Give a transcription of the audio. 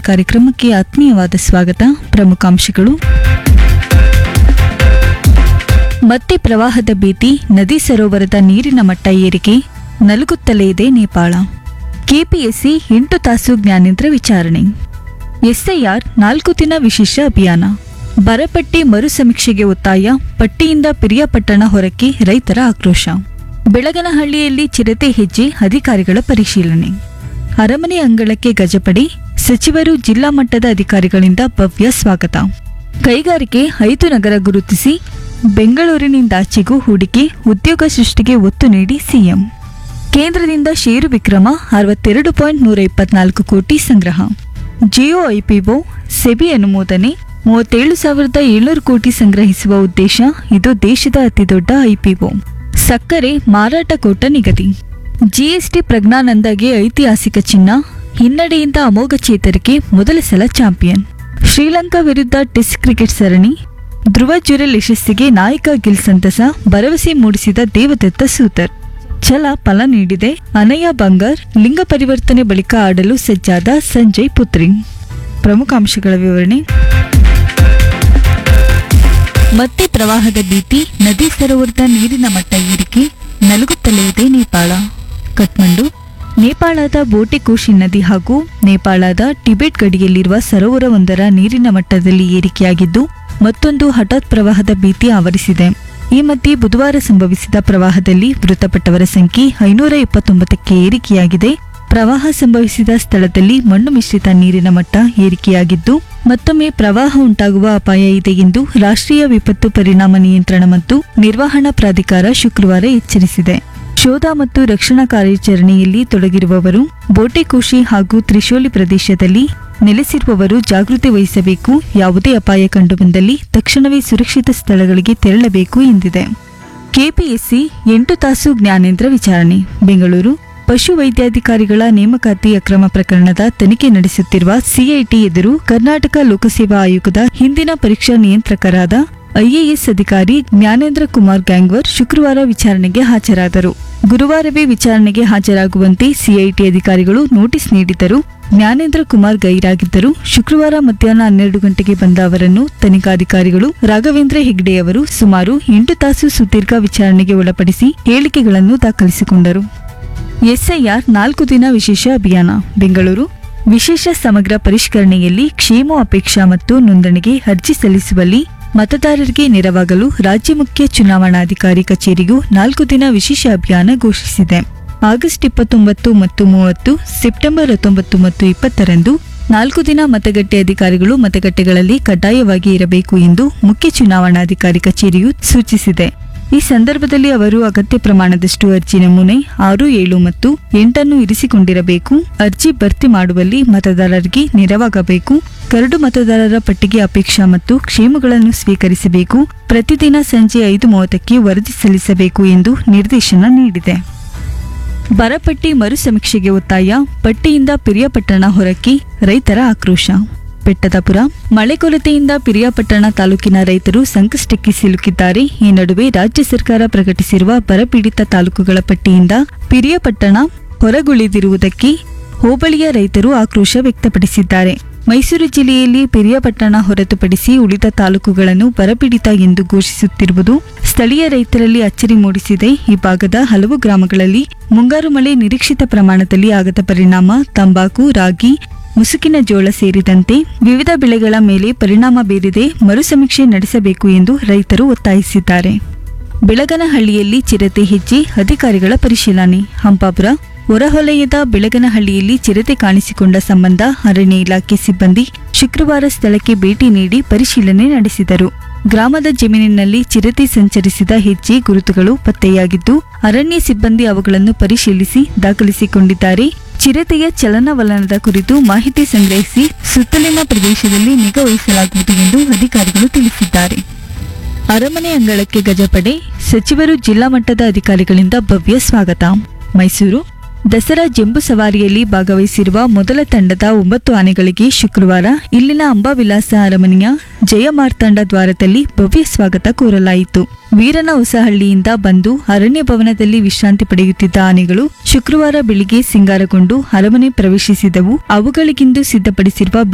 ಕಾರ್ಯಕ್ರಮಕ್ಕೆ ಆತ್ಮೀಯವಾದ ಸ್ವಾಗತ ಪ್ರಮುಖಾಂಶಗಳು ಮತ್ತೆ ಪ್ರವಾಹದ ಭೀತಿ ನದಿ ಸರೋವರದ ನೀರಿನ ಮಟ್ಟ ಏರಿಕೆ ನಲುಗುತ್ತಲೇ ಇದೆ ನೇಪಾಳ ಕೆಪಿಎಸ್ಸಿ ಎಂಟು ತಾಸು ಜ್ಞಾನೇಂದ್ರ ವಿಚಾರಣೆ ಎಸ್ಐಆರ್ ನಾಲ್ಕು ದಿನ ವಿಶೇಷ ಅಭಿಯಾನ ಬರಪಟ್ಟಿ ಮರು ಸಮೀಕ್ಷೆಗೆ ಒತ್ತಾಯ ಪಟ್ಟಿಯಿಂದ ಪಿರಿಯಾಪಟ್ಟಣ ಹೊರಕ್ಕೆ ರೈತರ ಆಕ್ರೋಶ ಬೆಳಗನಹಳ್ಳಿಯಲ್ಲಿ ಚಿರತೆ ಹೆಜ್ಜೆ ಅಧಿಕಾರಿಗಳ ಪರಿಶೀಲನೆ ಅರಮನೆ ಅಂಗಳಕ್ಕೆ ಗಜಪಡೆ ಸಚಿವರು ಜಿಲ್ಲಾ ಮಟ್ಟದ ಅಧಿಕಾರಿಗಳಿಂದ ಭವ್ಯ ಸ್ವಾಗತ ಕೈಗಾರಿಕೆ ಐದು ನಗರ ಗುರುತಿಸಿ ಬೆಂಗಳೂರಿನಿಂದಾಚೆಗೂ ಹೂಡಿಕೆ ಉದ್ಯೋಗ ಸೃಷ್ಟಿಗೆ ಒತ್ತು ನೀಡಿ ಸಿಎಂ ಕೇಂದ್ರದಿಂದ ಷೇರು ವಿಕ್ರಮ ಅರವತ್ತೆರಡು ಪಾಯಿಂಟ್ ನೂರ ಇಪ್ಪತ್ನಾಲ್ಕು ಕೋಟಿ ಸಂಗ್ರಹ ಜಿಯೋ ಐಪಿಒ ಸೆಬಿ ಅನುಮೋದನೆ ಮೂವತ್ತೇಳು ಸಾವಿರದ ಏಳ್ನೂರು ಕೋಟಿ ಸಂಗ್ರಹಿಸುವ ಉದ್ದೇಶ ಇದು ದೇಶದ ಅತಿದೊಡ್ಡ ಐಪಿಒ ಸಕ್ಕರೆ ಮಾರಾಟ ಕೋಟ ನಿಗದಿ ಜಿಎಸ್ಟಿ ಪ್ರಜ್ಞಾನಂದಗೆ ಐತಿಹಾಸಿಕ ಚಿನ್ನ ಹಿನ್ನಡೆಯಿಂದ ಅಮೋಘ ಚೇತರಿಕೆ ಮೊದಲ ಸಲ ಚಾಂಪಿಯನ್ ಶ್ರೀಲಂಕಾ ವಿರುದ್ಧ ಟೆಸ್ಟ್ ಕ್ರಿಕೆಟ್ ಸರಣಿ ಧ್ರುವ ಜುರೆಲ್ ಯಶಸ್ಸಿಗೆ ನಾಯಕ ಗಿಲ್ ಸಂತಸ ಭರವಸೆ ಮೂಡಿಸಿದ ದೇವದತ್ತ ಸೂತರ್ ಛಲ ಫಲ ನೀಡಿದೆ ಅನಯ ಬಂಗಾರ್ ಲಿಂಗ ಪರಿವರ್ತನೆ ಬಳಿಕ ಆಡಲು ಸಜ್ಜಾದ ಸಂಜಯ್ ಪುತ್ರಿ ಪ್ರಮುಖ ಅಂಶಗಳ ವಿವರಣೆ ಮತ್ತೆ ಪ್ರವಾಹದ ಭೀತಿ ನದಿ ಸರೋವರದ ನೀರಿನ ಮಟ್ಟ ಏರಿಕೆ ನಲುಗುತ್ತಲೇ ಇದೆ ನೇಪಾಳ ಕಠ್ಮಂಡು ನೇಪಾಳದ ಬೋಟೆಕೋಶಿ ನದಿ ಹಾಗೂ ನೇಪಾಳದ ಟಿಬೆಟ್ ಗಡಿಯಲ್ಲಿರುವ ಸರೋವರವೊಂದರ ನೀರಿನ ಮಟ್ಟದಲ್ಲಿ ಏರಿಕೆಯಾಗಿದ್ದು ಮತ್ತೊಂದು ಹಠಾತ್ ಪ್ರವಾಹದ ಭೀತಿ ಆವರಿಸಿದೆ ಈ ಮಧ್ಯೆ ಬುಧವಾರ ಸಂಭವಿಸಿದ ಪ್ರವಾಹದಲ್ಲಿ ಮೃತಪಟ್ಟವರ ಸಂಖ್ಯೆ ಐನೂರ ಇಪ್ಪತ್ತೊಂಬತ್ತಕ್ಕೆ ಏರಿಕೆಯಾಗಿದೆ ಪ್ರವಾಹ ಸಂಭವಿಸಿದ ಸ್ಥಳದಲ್ಲಿ ಮಣ್ಣು ಮಿಶ್ರಿತ ನೀರಿನ ಮಟ್ಟ ಏರಿಕೆಯಾಗಿದ್ದು ಮತ್ತೊಮ್ಮೆ ಪ್ರವಾಹ ಉಂಟಾಗುವ ಅಪಾಯ ಇದೆ ಎಂದು ರಾಷ್ಟ್ರೀಯ ವಿಪತ್ತು ಪರಿಣಾಮ ನಿಯಂತ್ರಣ ಮತ್ತು ನಿರ್ವಹಣಾ ಪ್ರಾಧಿಕಾರ ಶುಕ್ರವಾರ ಎಚ್ಚರಿಸಿದೆ ಶೋಧ ಮತ್ತು ರಕ್ಷಣಾ ಕಾರ್ಯಾಚರಣೆಯಲ್ಲಿ ತೊಡಗಿರುವವರು ಬೋಟೆಕೋಶಿ ಹಾಗೂ ತ್ರಿಶೂಲಿ ಪ್ರದೇಶದಲ್ಲಿ ನೆಲೆಸಿರುವವರು ಜಾಗೃತಿ ವಹಿಸಬೇಕು ಯಾವುದೇ ಅಪಾಯ ಕಂಡುಬಂದಲ್ಲಿ ತಕ್ಷಣವೇ ಸುರಕ್ಷಿತ ಸ್ಥಳಗಳಿಗೆ ತೆರಳಬೇಕು ಎಂದಿದೆ ಕೆಪಿಎಸ್ಸಿ ಎಂಟು ತಾಸು ಜ್ಞಾನೇಂದ್ರ ವಿಚಾರಣೆ ಬೆಂಗಳೂರು ಪಶು ವೈದ್ಯಾಧಿಕಾರಿಗಳ ನೇಮಕಾತಿ ಅಕ್ರಮ ಪ್ರಕರಣದ ತನಿಖೆ ನಡೆಸುತ್ತಿರುವ ಸಿಐಟಿ ಎದುರು ಕರ್ನಾಟಕ ಲೋಕಸೇವಾ ಆಯೋಗದ ಹಿಂದಿನ ಪರೀಕ್ಷಾ ನಿಯಂತ್ರಕರಾದ ಐಎಎಸ್ ಅಧಿಕಾರಿ ಜ್ಞಾನೇಂದ್ರ ಕುಮಾರ್ ಗ್ಯಾಂಗ್ವರ್ ಶುಕ್ರವಾರ ವಿಚಾರಣೆಗೆ ಹಾಜರಾದರು ಗುರುವಾರವೇ ವಿಚಾರಣೆಗೆ ಹಾಜರಾಗುವಂತೆ ಸಿಐಟಿ ಅಧಿಕಾರಿಗಳು ನೋಟಿಸ್ ನೀಡಿದ್ದರು ಜ್ಞಾನೇಂದ್ರ ಕುಮಾರ್ ಗೈರಾಗಿದ್ದರು ಶುಕ್ರವಾರ ಮಧ್ಯಾಹ್ನ ಹನ್ನೆರಡು ಗಂಟೆಗೆ ಬಂದ ಅವರನ್ನು ತನಿಖಾಧಿಕಾರಿಗಳು ರಾಘವೇಂದ್ರ ಹೆಗ್ಡೆ ಅವರು ಸುಮಾರು ಎಂಟು ತಾಸು ಸುದೀರ್ಘ ವಿಚಾರಣೆಗೆ ಒಳಪಡಿಸಿ ಹೇಳಿಕೆಗಳನ್ನು ದಾಖಲಿಸಿಕೊಂಡರು ಎಸ್ಐಆರ್ ನಾಲ್ಕು ದಿನ ವಿಶೇಷ ಅಭಿಯಾನ ಬೆಂಗಳೂರು ವಿಶೇಷ ಸಮಗ್ರ ಪರಿಷ್ಕರಣೆಯಲ್ಲಿ ಕ್ಷೇಮ ಅಪೇಕ್ಷಾ ಮತ್ತು ನೋಂದಣಿಗೆ ಅರ್ಜಿ ಸಲ್ಲಿಸುವಲ್ಲಿ ಮತದಾರರಿಗೆ ನೆರವಾಗಲು ರಾಜ್ಯ ಮುಖ್ಯ ಚುನಾವಣಾಧಿಕಾರಿ ಕಚೇರಿಯು ನಾಲ್ಕು ದಿನ ವಿಶೇಷ ಅಭಿಯಾನ ಘೋಷಿಸಿದೆ ಆಗಸ್ಟ್ ಇಪ್ಪತ್ತೊಂಬತ್ತು ಮತ್ತು ಮೂವತ್ತು ಸೆಪ್ಟೆಂಬರ್ ಹತ್ತೊಂಬತ್ತು ಮತ್ತು ಇಪ್ಪತ್ತರಂದು ನಾಲ್ಕು ದಿನ ಮತಗಟ್ಟೆ ಅಧಿಕಾರಿಗಳು ಮತಗಟ್ಟೆಗಳಲ್ಲಿ ಕಡ್ಡಾಯವಾಗಿ ಇರಬೇಕು ಎಂದು ಮುಖ್ಯ ಚುನಾವಣಾಧಿಕಾರಿ ಕಚೇರಿಯು ಸೂಚಿಸಿದೆ ಈ ಸಂದರ್ಭದಲ್ಲಿ ಅವರು ಅಗತ್ಯ ಪ್ರಮಾಣದಷ್ಟು ಅರ್ಜಿ ನಮೂನೆ ಆರು ಏಳು ಮತ್ತು ಎಂಟನ್ನು ಇರಿಸಿಕೊಂಡಿರಬೇಕು ಅರ್ಜಿ ಭರ್ತಿ ಮಾಡುವಲ್ಲಿ ಮತದಾರರಿಗೆ ನೆರವಾಗಬೇಕು ಕರಡು ಮತದಾರರ ಪಟ್ಟಿಗೆ ಅಪೇಕ್ಷಾ ಮತ್ತು ಕ್ಷೇಮಗಳನ್ನು ಸ್ವೀಕರಿಸಬೇಕು ಪ್ರತಿದಿನ ಸಂಜೆ ಐದು ಮೂವತ್ತಕ್ಕೆ ವರದಿ ಸಲ್ಲಿಸಬೇಕು ಎಂದು ನಿರ್ದೇಶನ ನೀಡಿದೆ ಬರಪಟ್ಟಿ ಮರು ಸಮೀಕ್ಷೆಗೆ ಒತ್ತಾಯ ಪಟ್ಟಿಯಿಂದ ಪಿರಿಯಾಪಟ್ಟಣ ಹೊರಕ್ಕೆ ರೈತರ ಆಕ್ರೋಶ ಬೆಟ್ಟದಪುರ ಮಳೆ ಕೊರತೆಯಿಂದ ಪಿರಿಯಾಪಟ್ಟಣ ತಾಲೂಕಿನ ರೈತರು ಸಂಕಷ್ಟಕ್ಕೆ ಸಿಲುಕಿದ್ದಾರೆ ಈ ನಡುವೆ ರಾಜ್ಯ ಸರ್ಕಾರ ಪ್ರಕಟಿಸಿರುವ ಬರಪೀಡಿತ ತಾಲೂಕುಗಳ ಪಟ್ಟಿಯಿಂದ ಪಿರಿಯಾಪಟ್ಟಣ ಹೊರಗುಳಿದಿರುವುದಕ್ಕೆ ಹೋಬಳಿಯ ರೈತರು ಆಕ್ರೋಶ ವ್ಯಕ್ತಪಡಿಸಿದ್ದಾರೆ ಮೈಸೂರು ಜಿಲ್ಲೆಯಲ್ಲಿ ಪಿರಿಯಾಪಟ್ಟಣ ಹೊರತುಪಡಿಸಿ ಉಳಿದ ತಾಲೂಕುಗಳನ್ನು ಬರಪೀಡಿತ ಎಂದು ಘೋಷಿಸುತ್ತಿರುವುದು ಸ್ಥಳೀಯ ರೈತರಲ್ಲಿ ಅಚ್ಚರಿ ಮೂಡಿಸಿದೆ ಈ ಭಾಗದ ಹಲವು ಗ್ರಾಮಗಳಲ್ಲಿ ಮುಂಗಾರು ಮಳೆ ನಿರೀಕ್ಷಿತ ಪ್ರಮಾಣದಲ್ಲಿ ಆಗದ ಪರಿಣಾಮ ತಂಬಾಕು ರಾಗಿ ಮುಸುಕಿನ ಜೋಳ ಸೇರಿದಂತೆ ವಿವಿಧ ಬೆಳೆಗಳ ಮೇಲೆ ಪರಿಣಾಮ ಬೀರಿದೆ ಮರು ಸಮೀಕ್ಷೆ ನಡೆಸಬೇಕು ಎಂದು ರೈತರು ಒತ್ತಾಯಿಸಿದ್ದಾರೆ ಬೆಳಗನಹಳ್ಳಿಯಲ್ಲಿ ಚಿರತೆ ಹೆಜ್ಜೆ ಅಧಿಕಾರಿಗಳ ಪರಿಶೀಲನೆ ಹಂಪಾಪುರ ಹೊರವಲಯದ ಬೆಳಗನಹಳ್ಳಿಯಲ್ಲಿ ಚಿರತೆ ಕಾಣಿಸಿಕೊಂಡ ಸಂಬಂಧ ಅರಣ್ಯ ಇಲಾಖೆ ಸಿಬ್ಬಂದಿ ಶುಕ್ರವಾರ ಸ್ಥಳಕ್ಕೆ ಭೇಟಿ ನೀಡಿ ಪರಿಶೀಲನೆ ನಡೆಸಿದರು ಗ್ರಾಮದ ಜಮೀನಿನಲ್ಲಿ ಚಿರತೆ ಸಂಚರಿಸಿದ ಹೆಜ್ಜೆ ಗುರುತುಗಳು ಪತ್ತೆಯಾಗಿದ್ದು ಅರಣ್ಯ ಸಿಬ್ಬಂದಿ ಅವುಗಳನ್ನು ಪರಿಶೀಲಿಸಿ ದಾಖಲಿಸಿಕೊಂಡಿದ್ದಾರೆ ಚಿರತೆಯ ಚಲನವಲನದ ಕುರಿತು ಮಾಹಿತಿ ಸಂಗ್ರಹಿಸಿ ಸುತ್ತಲಿನ ಪ್ರದೇಶದಲ್ಲಿ ನಿಗಾ ವಹಿಸಲಾಗುವುದು ಎಂದು ಅಧಿಕಾರಿಗಳು ತಿಳಿಸಿದ್ದಾರೆ ಅರಮನೆ ಅಂಗಳಕ್ಕೆ ಗಜಪಡೆ ಸಚಿವರು ಜಿಲ್ಲಾ ಮಟ್ಟದ ಅಧಿಕಾರಿಗಳಿಂದ ಭವ್ಯ ಸ್ವಾಗತ ಮೈಸೂರು ದಸರಾ ಜಂಬೂ ಸವಾರಿಯಲ್ಲಿ ಭಾಗವಹಿಸಿರುವ ಮೊದಲ ತಂಡದ ಒಂಬತ್ತು ಆನೆಗಳಿಗೆ ಶುಕ್ರವಾರ ಇಲ್ಲಿನ ಅಂಬಾವಿಲಾಸ ಅರಮನೆಯ ಜಯಮಾರ್ತಾಂಡ ದ್ವಾರದಲ್ಲಿ ಭವ್ಯ ಸ್ವಾಗತ ಕೋರಲಾಯಿತು ವೀರನ ಹೊಸಹಳ್ಳಿಯಿಂದ ಬಂದು ಅರಣ್ಯ ಭವನದಲ್ಲಿ ವಿಶ್ರಾಂತಿ ಪಡೆಯುತ್ತಿದ್ದ ಆನೆಗಳು ಶುಕ್ರವಾರ ಬೆಳಿಗ್ಗೆ ಸಿಂಗಾರಗೊಂಡು ಅರಮನೆ ಪ್ರವೇಶಿಸಿದವು ಅವುಗಳಿಗಿಂದು ಸಿದ್ಧಪಡಿಸಿರುವ